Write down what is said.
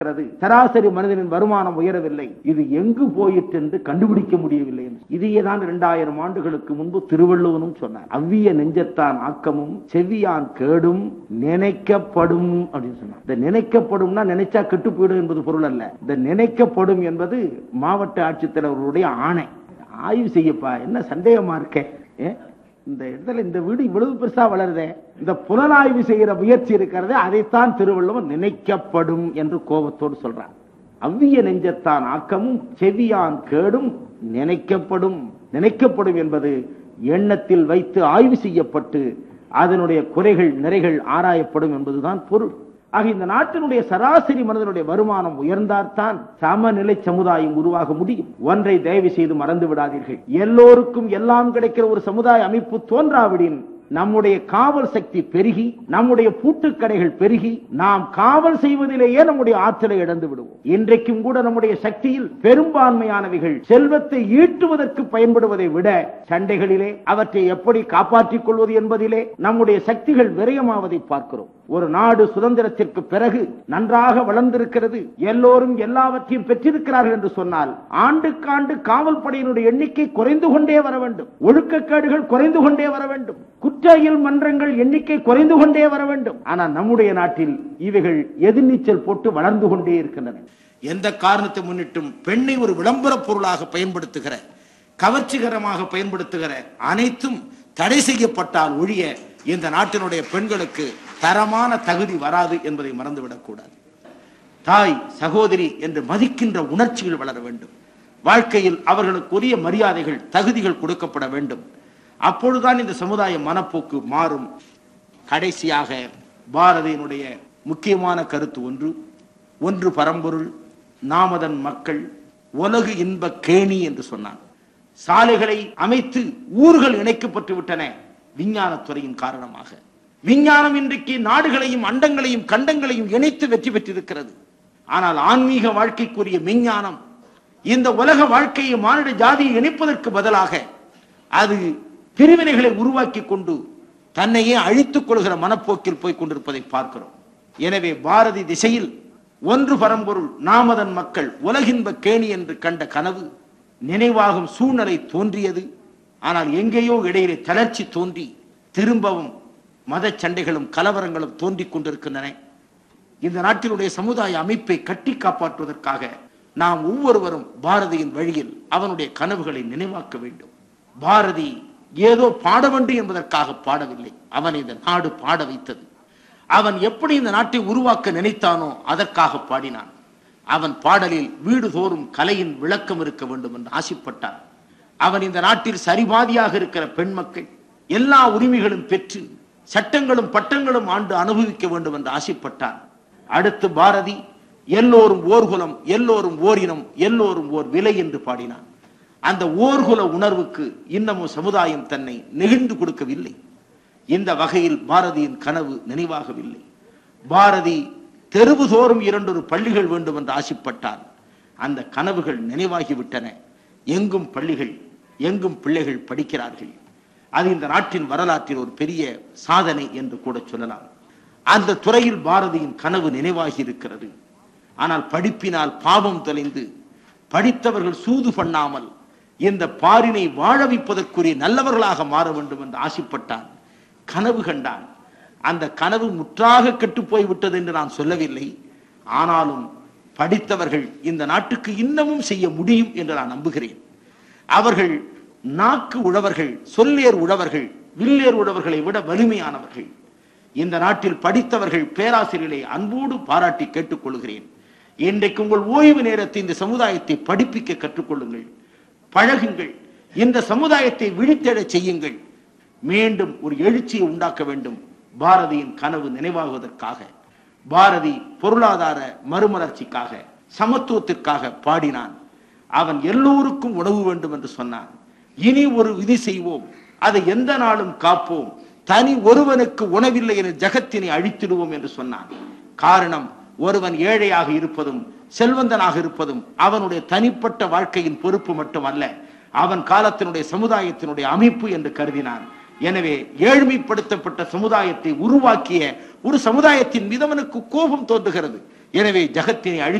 இருக்கிறது. சராசரி மனிதனின் வருமானம் உயரவில்லை இது எங்கு போயிற்று என்று கண்டுபிடிக்க முடியவில்லை என்று. இதையே தான் இரண்டாயிரம் ஆண்டுகளுக்கு முன்பு திருவள்ளுவனும் சொன்னார் அவ்விய நெஞ்சத்தான் ஆக்கமும் செவ்வியான் கேடும் நினைக்கப்படும் அப்படின்னு சொன்னார் இந்த நினைக்கப்படும்னா நினைச்சா கெட்டு போயிடும் என்பது பொருள் அல்ல இந்த நினைக்கப்படும் என்பது மாவட்ட ஆட்சித்தலைவர்களுடைய ஆணை ஆய்வு செய்யப்பா என்ன சந்தேகமா இருக்கே ஏ? இந்த இடத்துல இந்த வீடு இவ்வளவு பெருசா வளருதே இந்த புலனாய்வு செய்கிற முயற்சி இருக்கிறதே அதைத்தான் திருவள்ளுவர் நினைக்கப்படும் என்று கோபத்தோடு சொல்றார் அவ்விய நெஞ்சத்தான் ஆக்கமும் செவியான் கேடும் நினைக்கப்படும் நினைக்கப்படும் என்பது எண்ணத்தில் வைத்து ஆய்வு செய்யப்பட்டு அதனுடைய குறைகள் நிறைகள் ஆராயப்படும் என்பதுதான் பொருள் ஆக இந்த நாட்டினுடைய சராசரி மனிதனுடைய வருமானம் உயர்ந்தால்தான் சமநிலை சமுதாயம் உருவாக முடியும் ஒன்றை தயவு செய்து மறந்து விடாதீர்கள் எல்லோருக்கும் எல்லாம் கிடைக்கிற ஒரு சமுதாய அமைப்பு தோன்றாவிடின் நம்முடைய காவல் சக்தி பெருகி நம்முடைய பூட்டுக்கடைகள் பெருகி நாம் காவல் செய்வதிலேயே நம்முடைய ஆற்றலை இழந்து விடுவோம் இன்றைக்கும் கூட நம்முடைய சக்தியில் பெரும்பான்மையானவைகள் செல்வத்தை ஈட்டுவதற்கு பயன்படுவதை விட சண்டைகளிலே அவற்றை எப்படி காப்பாற்றிக் கொள்வது என்பதிலே நம்முடைய சக்திகள் விரயமாவதை பார்க்கிறோம் ஒரு நாடு சுதந்திரத்திற்கு பிறகு நன்றாக வளர்ந்திருக்கிறது எல்லோரும் எல்லாவற்றையும் பெற்றிருக்கிறார்கள் என்று சொன்னால் ஆண்டுக்காண்டு காவல் படையினுடைய எண்ணிக்கை குறைந்து கொண்டே வர வேண்டும் ஒழுக்கக்கேடுகள் குறைந்து கொண்டே வர வேண்டும் குற்றவியல் மன்றங்கள் எண்ணிக்கை குறைந்து கொண்டே வர வேண்டும் ஆனால் நம்முடைய நாட்டில் இவைகள் எதிர்நீச்சல் போட்டு வளர்ந்து கொண்டே இருக்கின்றன எந்த காரணத்தை முன்னிட்டும் பெண்ணை ஒரு விளம்பர பொருளாக பயன்படுத்துகிற கவர்ச்சிகரமாக பயன்படுத்துகிற அனைத்தும் தடை செய்யப்பட்டால் ஒழிய இந்த நாட்டினுடைய பெண்களுக்கு தரமான தகுதி வராது என்பதை மறந்துவிடக் கூடாது தாய் சகோதரி என்று மதிக்கின்ற உணர்ச்சிகள் வளர வேண்டும் வாழ்க்கையில் அவர்களுக்கு உரிய மரியாதைகள் தகுதிகள் கொடுக்கப்பட வேண்டும் அப்பொழுதுதான் இந்த சமுதாய மனப்போக்கு மாறும் கடைசியாக பாரதியினுடைய முக்கியமான கருத்து ஒன்று ஒன்று பரம்பொருள் நாமதன் மக்கள் உலகு இன்ப கேணி என்று சொன்னான் சாலைகளை அமைத்து ஊர்கள் இணைக்கப்பட்டு விட்டன விஞ்ஞானத்துறையின் காரணமாக விஞ்ஞானம் இன்றைக்கு நாடுகளையும் அண்டங்களையும் கண்டங்களையும் இணைத்து வெற்றி பெற்றிருக்கிறது ஆனால் ஆன்மீக வாழ்க்கைக்குரிய விஞ்ஞானம் இந்த உலக வாழ்க்கையை மானிட ஜாதியை இணைப்பதற்கு பதிலாக அது பிரிவினைகளை உருவாக்கி கொண்டு தன்னையே அழித்துக் கொள்கிற மனப்போக்கில் போய் கொண்டிருப்பதை பார்க்கிறோம் எனவே பாரதி திசையில் ஒன்று பரம்பொருள் நாமதன் மக்கள் உலகின்ப கேணி என்று கண்ட கனவு நினைவாகும் சூழ்நிலை தோன்றியது ஆனால் எங்கேயோ இடையிலே தளர்ச்சி தோன்றி திரும்பவும் மத சண்டைகளும் கலவரங்களும் தோன்றிக் கொண்டிருக்கின்றன இந்த நாட்டினுடைய சமுதாய அமைப்பை கட்டி காப்பாற்றுவதற்காக நாம் ஒவ்வொருவரும் பாரதியின் வழியில் அவனுடைய கனவுகளை நினைவாக்க வேண்டும் பாரதி ஏதோ பாட வேண்டும் என்பதற்காக பாடவில்லை அவன் இந்த நாடு பாட வைத்தது அவன் எப்படி இந்த நாட்டை உருவாக்க நினைத்தானோ அதற்காக பாடினான் அவன் பாடலில் வீடு தோறும் கலையின் விளக்கம் இருக்க வேண்டும் என்று ஆசைப்பட்டான் அவன் இந்த நாட்டில் சரிபாதியாக இருக்கிற பெண் மக்கள் எல்லா உரிமைகளும் பெற்று சட்டங்களும் பட்டங்களும் ஆண்டு அனுபவிக்க வேண்டும் என்று ஆசைப்பட்டான் அடுத்து பாரதி எல்லோரும் ஓர்குலம் எல்லோரும் ஓரினம் எல்லோரும் ஓர் விலை என்று பாடினான் அந்த ஓர்குல உணர்வுக்கு இன்னமும் சமுதாயம் தன்னை நெகிழ்ந்து கொடுக்கவில்லை இந்த வகையில் பாரதியின் கனவு நினைவாகவில்லை பாரதி தெருவு தோறும் இரண்டொரு பள்ளிகள் வேண்டும் என்று ஆசைப்பட்டான் அந்த கனவுகள் நினைவாகிவிட்டன எங்கும் பள்ளிகள் எங்கும் பிள்ளைகள் படிக்கிறார்கள் அது இந்த நாட்டின் வரலாற்றில் ஒரு பெரிய சாதனை என்று கூட சொல்லலாம் அந்த துறையில் பாரதியின் கனவு நினைவாகி இருக்கிறது ஆனால் படிப்பினால் பாவம் தொலைந்து படித்தவர்கள் சூது பண்ணாமல் இந்த பாரினை வாழ வைப்பதற்குரிய நல்லவர்களாக மாற வேண்டும் என்று ஆசைப்பட்டான் கனவு கண்டான் அந்த கனவு முற்றாக கெட்டு போய் விட்டது என்று நான் சொல்லவில்லை ஆனாலும் படித்தவர்கள் இந்த நாட்டுக்கு இன்னமும் செய்ய முடியும் என்று நான் நம்புகிறேன் அவர்கள் நாக்கு உழவர்கள் சொல்லேர் உழவர்கள் வில்லேர் உழவர்களை விட வலிமையானவர்கள் இந்த நாட்டில் படித்தவர்கள் பேராசிரியர்களை அன்போடு பாராட்டி கேட்டுக்கொள்கிறேன் இன்றைக்கு உங்கள் ஓய்வு நேரத்தை இந்த சமுதாயத்தை படிப்பிக்க கற்றுக்கொள்ளுங்கள் பழகுங்கள் இந்த சமுதாயத்தை விழித்தெழச் செய்யுங்கள் மீண்டும் ஒரு எழுச்சியை உண்டாக்க வேண்டும் பாரதியின் கனவு நினைவாகுவதற்காக பாரதி பொருளாதார மறுமலர்ச்சிக்காக சமத்துவத்திற்காக பாடினான் அவன் எல்லோருக்கும் உணவு வேண்டும் என்று சொன்னான் இனி ஒரு விதி செய்வோம் அதை எந்த நாளும் காப்போம் தனி ஒருவனுக்கு உணவில்லை என ஜகத்தினை அழித்திடுவோம் என்று சொன்னான் காரணம் ஒருவன் ஏழையாக இருப்பதும் செல்வந்தனாக இருப்பதும் அவனுடைய தனிப்பட்ட வாழ்க்கையின் பொறுப்பு மட்டுமல்ல அவன் காலத்தினுடைய சமுதாயத்தினுடைய அமைப்பு என்று கருதினான் எனவே ஏழ்மைப்படுத்தப்பட்ட சமுதாயத்தை உருவாக்கிய ஒரு சமுதாயத்தின் மீது அவனுக்கு கோபம் தோன்றுகிறது எனவே ஜகத்தினை அழி